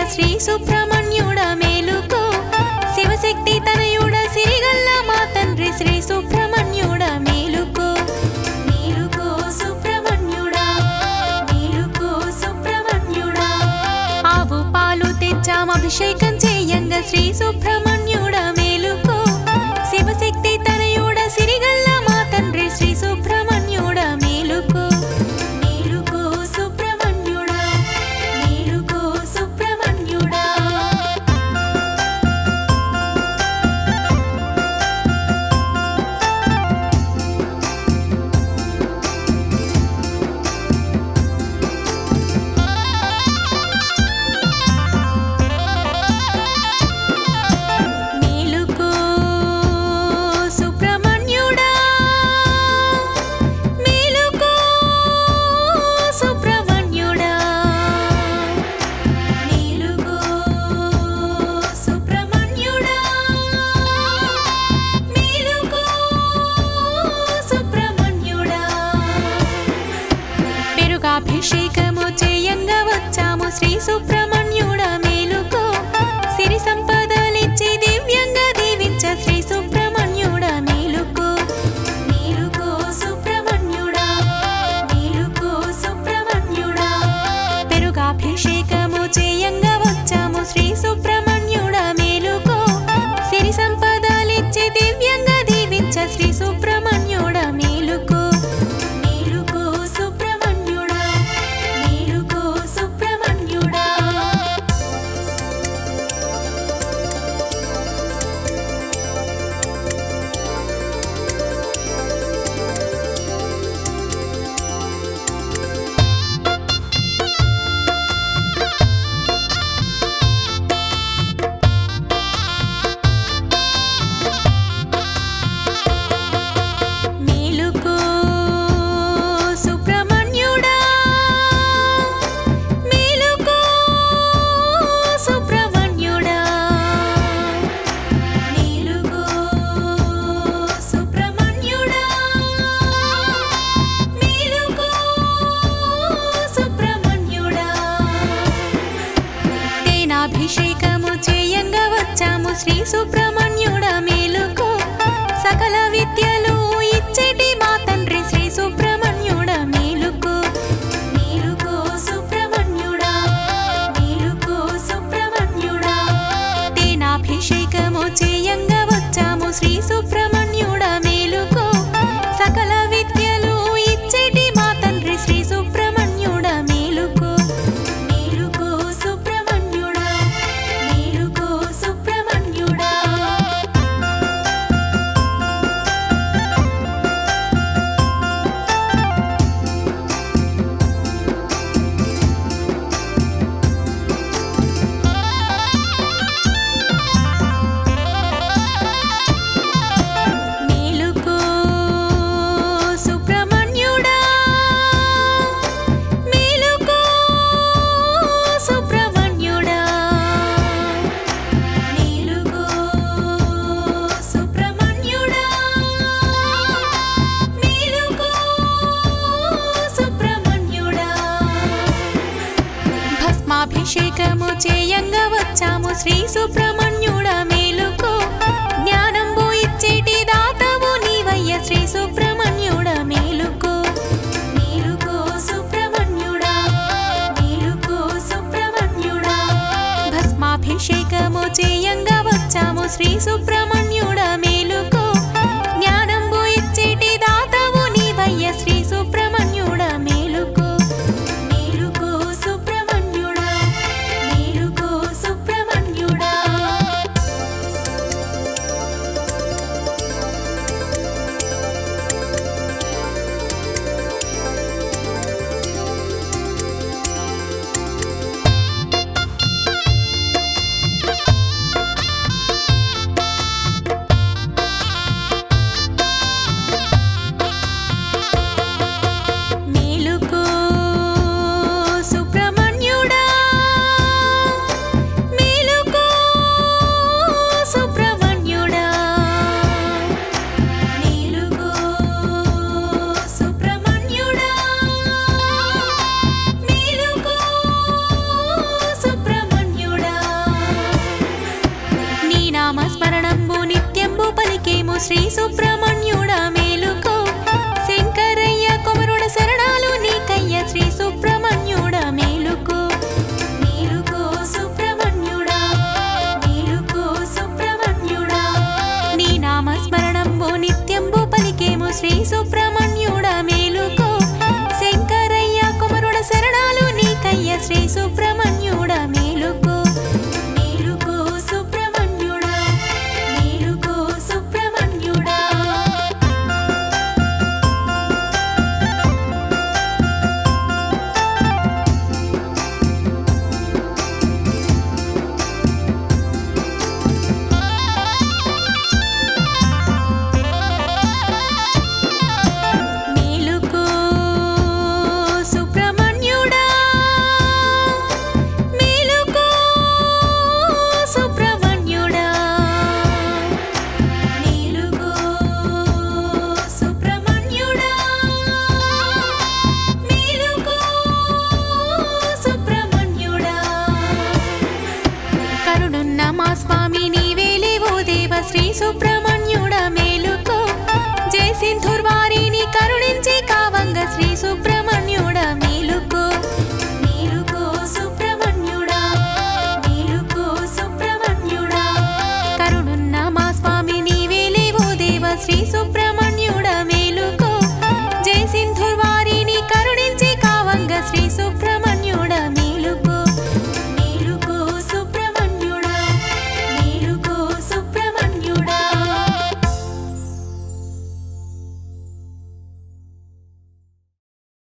శ్రీ సుబ్రహ్మణ్యుడ మేలుకో శివశక్తి తనయుడ సిరిగల్ల మా తండ్రి శ్రీ సుబ్రహ్మణ్యుడ మేలుకో మేలుకో సుబ్రహ్మణ్యుడా మేలుకో సుబ్రహ్మణ్యుడా ఆవు పాలు తెచ్చాం అభిషేకం చేయంగా శ్రీ సుబ్రహ్మణ్యుడ మేలుకో శివశక్తి తనయుడ సిరిగల్ల మా తండ్రి శ్రీ సుబ్రహ్మణ్యుడ మేలుకో మేలుకో సుబ్రహ్మణ్యుడా మేలుకో సుబ్రహ్మణ్యుడా మేలుకో సుబ్రహ్మణ్యుడా మేలుకో సుబ్రహ్మణ్యుడా మేలుకో సుబ్రహ్మణ్యుడా మేలుకో సుబ్రహ్మణ్యుడా పెరుగాభిషేకము చేయంగా వచ్చాము శ్రీ సుబ్రహ్మణ్యుడ మేలుకో సిరి సంపదలిచ్చి దివ్యంగా దీవించ శ్రీ సుబ్రహ్మణ్యుడ మేలుకో మేలుకో సుబ్రహ్మణ్యుడా మేలుకో సుబ్రహ్మణ్యుడా పెరుగాభిషేకము చేయంగా వచ్చాము శ్రీ సుబ్రహ్మణ్యుడ మేలుకో సిరి సంపదలిచ్చి దివ్యంగా దీవించ శ్రీ సుబ్రహ్మణ్యుడ మేలుకో మేలుకో సుబ్రహ్మణ్యుడా మేలుకో సుబ్రహ్మణ్యుడా మేలుకో సుబ్రహ్మణ్యుడా మేలుకో సుబ్రహ్మణ్యుడా మేలుకో సుబ్రహ్మణ్యుడా మేలుకో సుబ్రహ్మణ్యుడా తేనాభిషేకము చేయంగా వచ్చాము శ్రీ సుబ్రహ్మణ్యుడ మేలుకో సకల విద్యలు ఇచ్చేటి మా తండ్రి శ్రీ సుబ్రహ్మణ్యుడ మేలుకో మేలుకో సుబ్రహ్మణ్యుడా మేలుకో సుబ్రహ్మణ్యుడా తేనాభిషేకము చేయంగా వచ్చాము శ్రీ సుబ్రహ్మణ్యుడ మేలుకో సకల విద్యలు ఇచ్చేటి మా తండ్రి శ్రీ సుబ్రహ్మణ్యుడ మేలుకో మేలుకో సుబ్రహ్మణ్యుడా మేలుకో సుబ్రహ్మణ్యుడా మేలుకో సుబ్రహ్మణ్యుడా మేలుకో సుబ్రహ్మణ్యుడా మేలుకో సుబ్రహ్మణ్యుడా మేలుకో సుబ్రహ్మణ్యుడా భస్మాభిషేకము చేయంగా వచ్చాము శ్రీ సుబ్రహ్మణ్యుడ మేలుకో జ్ఞానంబు ఇచ్చేటి దాతవు నీవయ్య శ్రీ సుబ్రహ్మణ్యుడ మేలుకో మేలుకో సుబ్రహ్మణ్యుడా మేలుకో సుబ్రహ్మణ్యుడా భస్మాభిషేకము చేయంగా వచ్చాము శ్రీ సుబ్రహ్మణ్యుడ మేలుకో జ్ఞానంబు ఇచ్చేటి దాతవు నీవయ్య శ్రీ సుబ్రహ్మణ్యుడ మేలుకో మేలుకో సుబ్రహ్మణ్యుడా మేలుకో సుబ్రహ్మణ్యుడా శ్రీ సుబ్రహ్మణ్యుడా మేలుకో శంకరయ్య కుమరుడ శరణాలు నీకయ్య శ్రీ సుబ్రహ్మణ్యుడా మేలుకో మేలుకో సుబ్రహ్మణ్యుడా మేలుకో సుబ్రహ్మణ్యుడా నీ నామస్మరణంబు నిత్యంబు పలికేము శ్రీ సుబ్రహ్మణ్యుడా మేలుకో శంకరయ్య కుమరుడ శరణాలు నీకయ్య శ్రీ సుబ్రహ్మణ్యుడా మేలుకో మేలుకో సుబ్రహ్మణ్యుడా మేలుకో సుబ్రహ్మణ్యుడా మేలుకో సుబ్రహ్మణ్యుడా మేలుకో సుబ్రహ్మణ్యుడా మేలుకో సుబ్రహ్మణ్యుడా మేలుకో సుబ్రహ్మణ్యుడా కరుడున్న మా స్వామి నీవేలే ఓ దేవ శ్రీ సుబ్రహ్మణ్యుడా